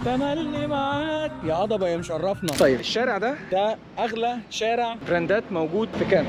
تملي معاك يا هضبه يا مشرفنا طيب الشارع ده ده اغلى شارع براندات موجود في كان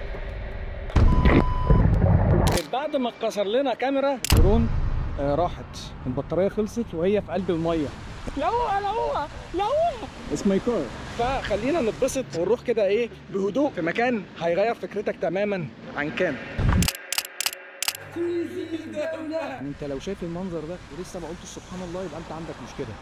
بعد ما اتكسر لنا كاميرا الدرون آه راحت البطاريه خلصت وهي في قلب الميه لوها لوها لوها اسمه ماي كار فخلينا نتبسط ونروح كده ايه بهدوء في مكان هيغير فكرتك تماما عن كان يعني انت لو شايف المنظر ده ولسه ما قلتش سبحان الله يبقى انت عندك مشكله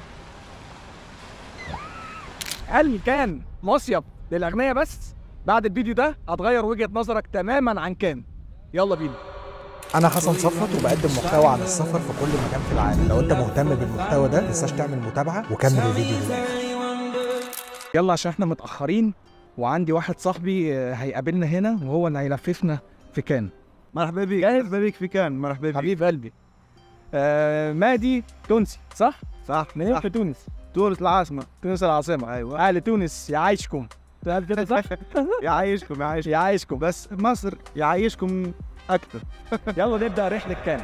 هل كان مصيف للاغنياء بس بعد الفيديو ده هتغير وجهه نظرك تماما عن كان يلا بينا انا حسن صفوت وبقدم محتوى عن السفر في كل مكان في العالم لو انت مهتم بالمحتوى ده متنساش تعمل متابعه وكمل الفيديو للاخر يلا عشان احنا متاخرين وعندي واحد صاحبي آه، هيقابلنا هنا وهو اللي هيلففنا في كان مرحبا بك جاهز؟ مرحبا بك في كان مرحبا بك حبيب قلبي آه مادي تونسي صح؟ صح منين صح. في تونس؟ تونس العاصمة تونس العاصمة ايوه اهل تونس يعيشكم هل كده صح؟ يعيشكم يعيشكم يعيشكم بس مصر يعيشكم اكثر يلا نبدا رحله كان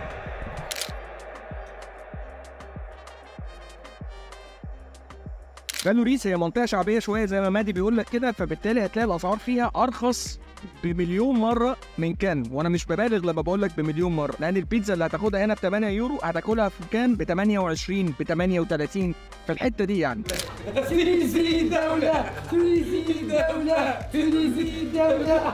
فالوريس هي منطقه شعبيه شويه زي ما مادي بيقول لك كده فبالتالي هتلاقي الاسعار فيها ارخص بمليون مره من كان وانا مش ببالغ لما بقول لك بمليون مره لان البيتزا اللي هتاخدها هنا ب 8 يورو هتاكلها في كان ب 28 ب 38 في الحته دي يعني تونسي دولة تونسي دولة تونسي دولة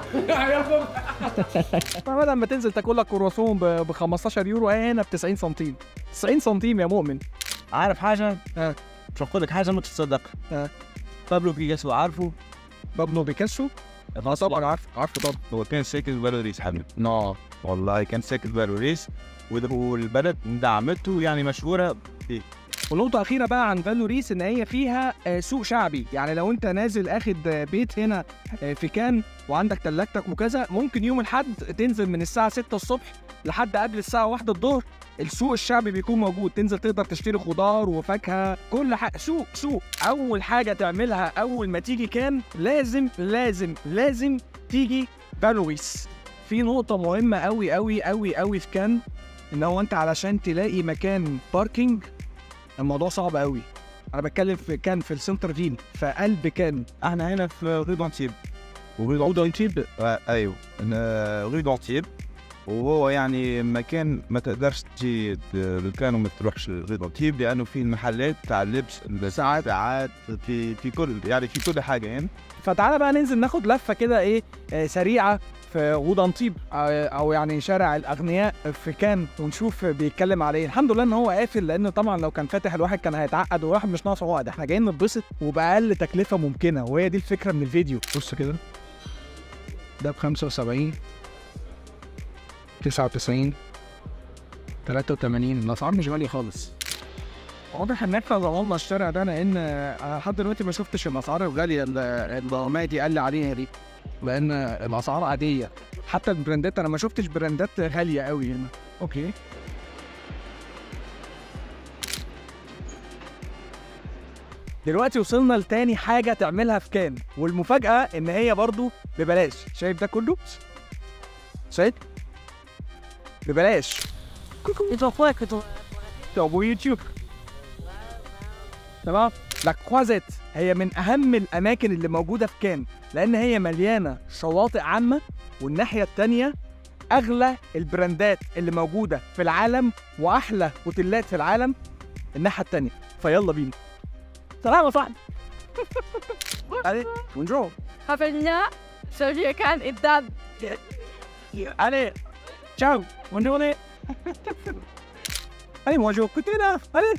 فبدل ما تنزل تاكل لك كرواسون ب 15 يورو هي هنا ب 90 سنتيم 90 سنتيم يا مؤمن عارف حاجة؟ اه. مش هقول لك حاجة ما تتصدق اه. بابلو بيكاسو عارفه؟ بابلو بيكاسو طبعا عارف عارفه طبعا هو كان ساكن في باريس حبيبي نو والله كان ساكن في باريس والبلد دعمته يعني مشهورة فيه ونقطة أخيرة بقى عن فالوريس إن هي فيها آه، سوق شعبي، يعني لو أنت نازل أخد آه، بيت هنا آه، في كان وعندك تلاجتك وكذا ممكن يوم الحد تنزل من الساعة 6 الصبح لحد قبل الساعة 1 الظهر السوق الشعبي بيكون موجود تنزل تقدر تشتري خضار وفاكهة كل حاجة سوق سوق أول حاجة تعملها أول ما تيجي كان لازم لازم لازم تيجي فالوريس في نقطة مهمة أوي أوي أوي أوي في كان إن هو أنت علشان تلاقي مكان باركينج الموضوع صعب قوي انا بتكلم في كان في السنتر فيل في قلب كان احنا هنا في غي دونتيب وغي او دونتيب آه، ايوه أنا غي دونتيب وهو يعني مكان ما تقدرش تجي لكان وما تروحش غي دونتيب لانه فيه المحلات تاع اللبس ساعات. ساعات في في كل يعني في كل حاجه يعني فتعالى بقى ننزل ناخد لفه كده ايه آه، سريعه في غودانطيب آه، او يعني شارع الاغنياء في كان ونشوف بيتكلم على ايه الحمد لله ان هو قافل لان طبعا لو كان فاتح الواحد كان هيتعقد والواحد مش ناقص عقد احنا جايين نتبسط وباقل تكلفه ممكنه وهي دي الفكره من الفيديو بص كده ده ب 75 99 83 الاسعار مش غاليه خالص واضح ان احنا ظلمنا الشارع ده لان انا لحد دلوقتي ما شفتش الاسعار الغاليه اللي اللي مادي قال لي عليها دي لان الاسعار عاديه حتى البراندات انا ما شفتش براندات غاليه قوي هنا اوكي دلوقتي وصلنا لتاني حاجه تعملها في كان والمفاجاه ان هي برضو ببلاش شايف ده كله شايف ببلاش طب ويوتيوب تمام لا كوازيت هي من اهم الاماكن اللي موجوده في كان لان هي مليانه شواطئ عامه والناحيه التانيه اغلى البراندات اللي موجوده في العالم واحلى اوتيلات في العالم الناحيه التانيه فيلا بينا سلام يا صاحبي علي بونجور قابلنا سوريا كان قدام علي ciao buongiorno allez moi je côté là allez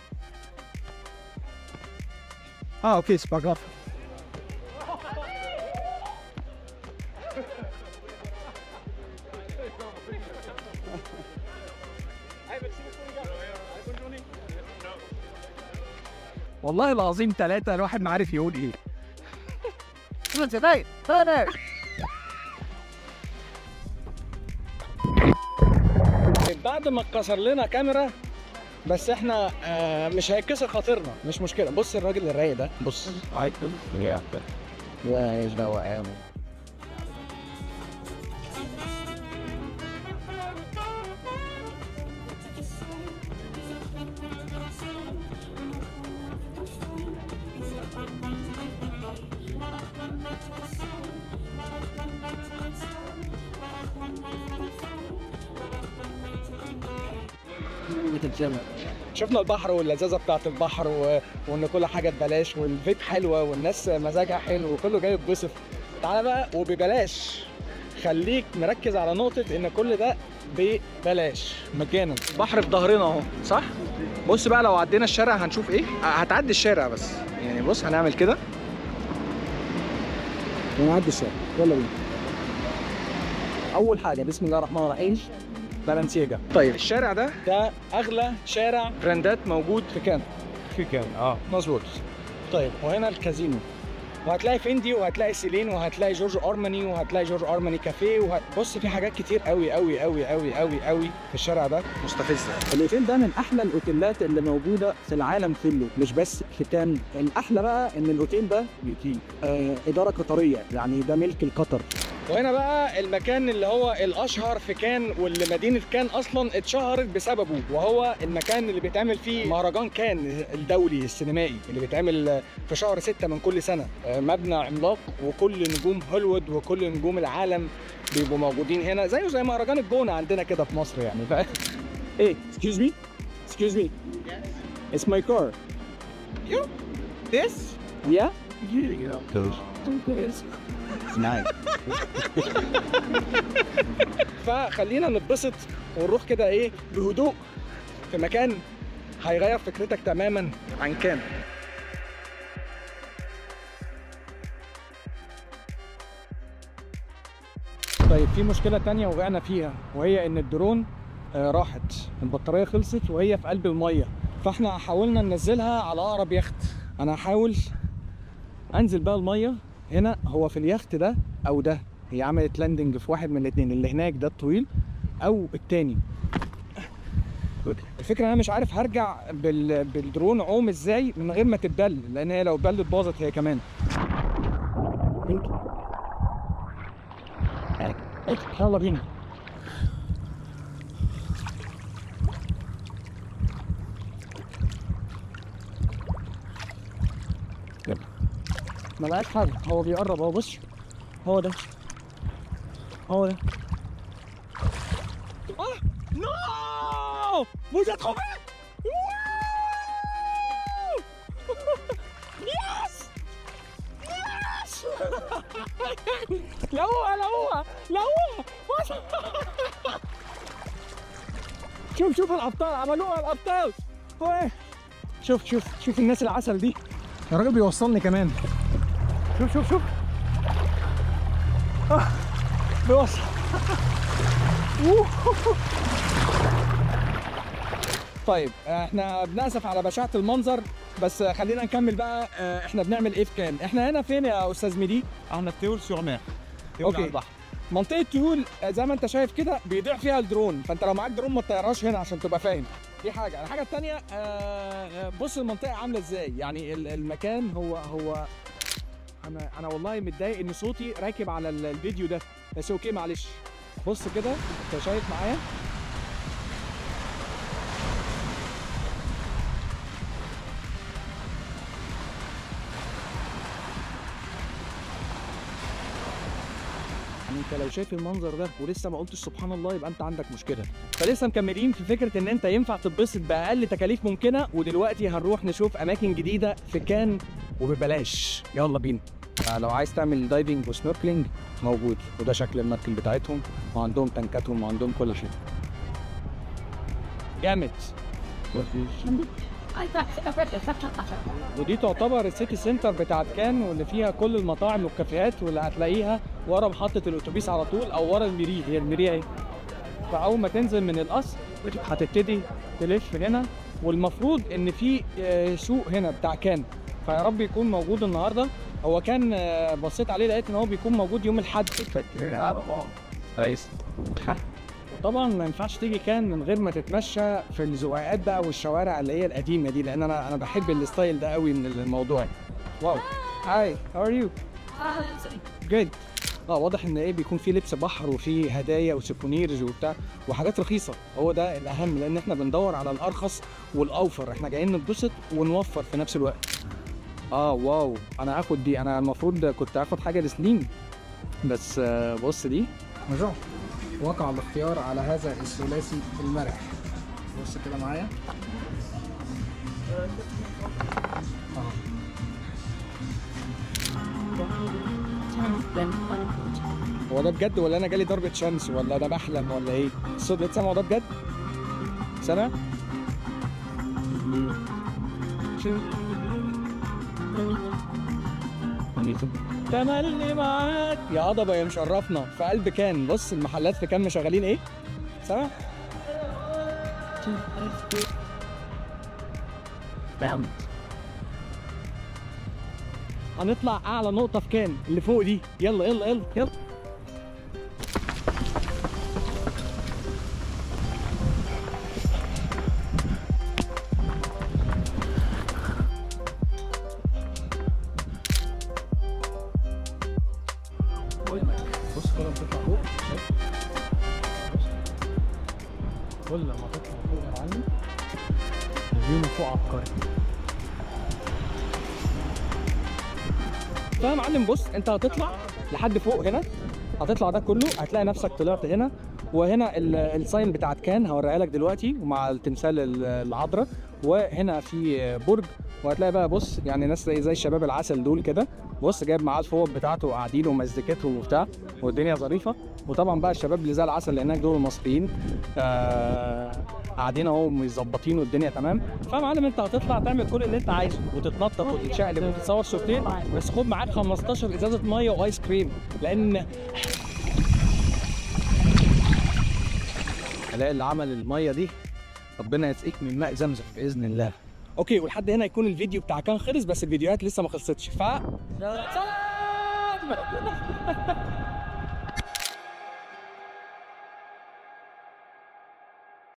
ah ok c'est pas grave والله العظيم ثلاثة الواحد ما عارف يقول ايه بعد ما اتكسر لنا كاميرا بس احنا آه مش هيتكسر خاطرنا مش مشكله بص الراجل الرايق ده بص لا ايش دعوه يا عم. خروجة الجبل شفنا البحر واللذاذه بتاعت البحر و... وان كل حاجه ببلاش والفيب حلوه والناس مزاجها حلو وكله جاي يتبسط تعالى بقى وببلاش خليك مركز على نقطه ان كل ده ببلاش مجانا بحر في ظهرنا اهو صح بص بقى لو عدينا الشارع هنشوف ايه هتعدي الشارع بس يعني بص هنعمل كده ونعدي الشارع يلا بينا اول حاجه بسم الله الرحمن الرحيم بالانسياجا طيب الشارع ده ده اغلى شارع براندات موجود في كان في كان اه مظبوط طيب وهنا الكازينو وهتلاقي فيندي وهتلاقي سيلين وهتلاقي جورج ارماني وهتلاقي جورج ارماني كافيه وه... بص في حاجات كتير قوي قوي قوي قوي قوي قوي في الشارع ده مستفزه الاوتيل ده من احلى الاوتيلات اللي موجوده في العالم كله مش بس في كان الاحلى بقى ان الاوتيل ده آه اداره قطريه يعني ده ملك القطر وهنا بقى المكان اللي هو الاشهر في كان واللي مدينه كان اصلا اتشهرت بسببه وهو المكان اللي بيتعمل فيه مهرجان كان الدولي السينمائي اللي بيتعمل في شهر ستة من كل سنه مبنى عملاق وكل نجوم هوليوود وكل نجوم العالم بيبقوا موجودين هنا زيه زي مهرجان الجونه عندنا كده في مصر يعني ف... ايه excuse me excuse me it's my car You? This? yeah نايس فخلينا نتبسط ونروح كده ايه بهدوء في مكان هيغير فكرتك تماما عن كان طيب في مشكلة تانية وقعنا فيها وهي ان الدرون آه، راحت البطارية خلصت وهي في قلب المية فاحنا حاولنا ننزلها على اقرب يخت انا هحاول انزل بقى المية هنا هو في اليخت ده او ده هي عملت لاندنج في واحد من الاثنين اللي هناك ده الطويل او التاني الفكره انا مش عارف هرجع بال... بالدرون عوم ازاي من غير ما تتبل لان هي لو اتبلت باظت هي كمان يلا بينا ما بقاش حاجه هو بيقرب اهو بص هو ده هو ده اه نو vous êtes trouvé يس يس لا هو لا هو لا هو شوف شوف الابطال عملوها الابطال هو ايه شوف شوف شوف الناس العسل دي الراجل بيوصلني كمان شوف شوف شوف آه. بيوصل طيب احنا بنأسف على بشاعة المنظر بس خلينا نكمل بقى اه، احنا بنعمل ايه في كان احنا هنا فين يا استاذ ميدي احنا تيول سور مير أوكي. البحر منطقة تهول اه، زي ما انت شايف كده بيضيع فيها الدرون فانت لو معاك درون ما تطيرهاش هنا عشان تبقى فاهم دي حاجة الحاجة التانية اه، اه، بص المنطقة عاملة ازاي يعني ال- المكان هو هو انا انا والله متضايق ان صوتي راكب على ال- الفيديو ده بس اوكي معلش بص كده انت شايف معايا يعني انت لو شايف المنظر ده ولسه ما قلتش سبحان الله يبقى انت عندك مشكله فلسه مكملين في فكره ان انت ينفع تتبسط باقل تكاليف ممكنه ودلوقتي هنروح نشوف اماكن جديده في كان وببلاش يلا بينا لو عايز تعمل دايفنج وسنوركلينج موجود وده شكل المركب بتاعتهم وعندهم تنكاتهم وعندهم كل شيء جامد ودي تعتبر السيتي سنتر بتاعت كان واللي فيها كل المطاعم والكافيهات واللي هتلاقيها ورا محطة الأتوبيس على طول أو ورا الميري هي الميري أهي فأول ما تنزل من القصر هتبتدي تلف هنا والمفروض إن في آه، سوق هنا بتاع كان فيا رب يكون موجود النهارده هو كان آه، بصيت عليه لقيت إن هو بيكون موجود يوم الأحد كويس طبعا ما ينفعش تيجي كان من غير ما تتمشى في الزقاقات بقى والشوارع اللي هي القديمه دي لان انا انا بحب الستايل ده قوي من الموضوع واو هاي هاو ار يو جود اه واضح ان ايه بيكون في لبس بحر وفي هدايا وسيفونيرز وبتاع وحاجات رخيصه هو ده الاهم لان احنا بندور على الارخص والاوفر احنا جايين نتبسط ونوفر في نفس الوقت اه واو انا هاخد دي انا المفروض كنت هاخد حاجه لسليم بس آه بص دي وقع الاختيار على هذا الثلاثي المرح بص كده معايا هو ده بجد ولا انا جالي ضربة شمس ولا انا بحلم ولا ايه؟ الصوت ده سامع ده بجد؟ سامع؟ تملي معاك يا هضبة يا مشرفنا في قلب كان بص المحلات في كان مشغلين ايه؟ سامع؟ هنطلع اعلى نقطة في كان اللي فوق دي يلا يلا يلا يلا بص كده بتطلع فوق شايف؟ بص. كل ما تطلع فوق يا معلم الفيو من فوق عبقري فيا معلم بص انت هتطلع لحد فوق هنا هتطلع ده كله هتلاقي نفسك طلعت هنا وهنا ال- الساين بتاعت كان هوريها لك دلوقتي ومع التمثال ال- العذراء وهنا في برج وهتلاقي بقى بص يعني ناس زي زي الشباب العسل دول كده بص جايب معاه الفوط بتاعته وقاعدين ومزيكتهم وبتاع والدنيا ظريفه وطبعا بقى الشباب اللي زي العسل اللي هناك دول المصريين آه قاعدين اهو مظبطين والدنيا تمام فيا معلم انت هتطلع تعمل كل اللي انت عايزه وتتنطط وتتشقلب وتتصور صورتين بس خد معاك 15 ازازه ميه وايس كريم لان الاقي اللي عمل الميه دي ربنا يسقيك من ماء زمزم باذن الله اوكي ولحد هنا يكون الفيديو بتاع كان خلص بس الفيديوهات لسه ما خلصتش ف سلام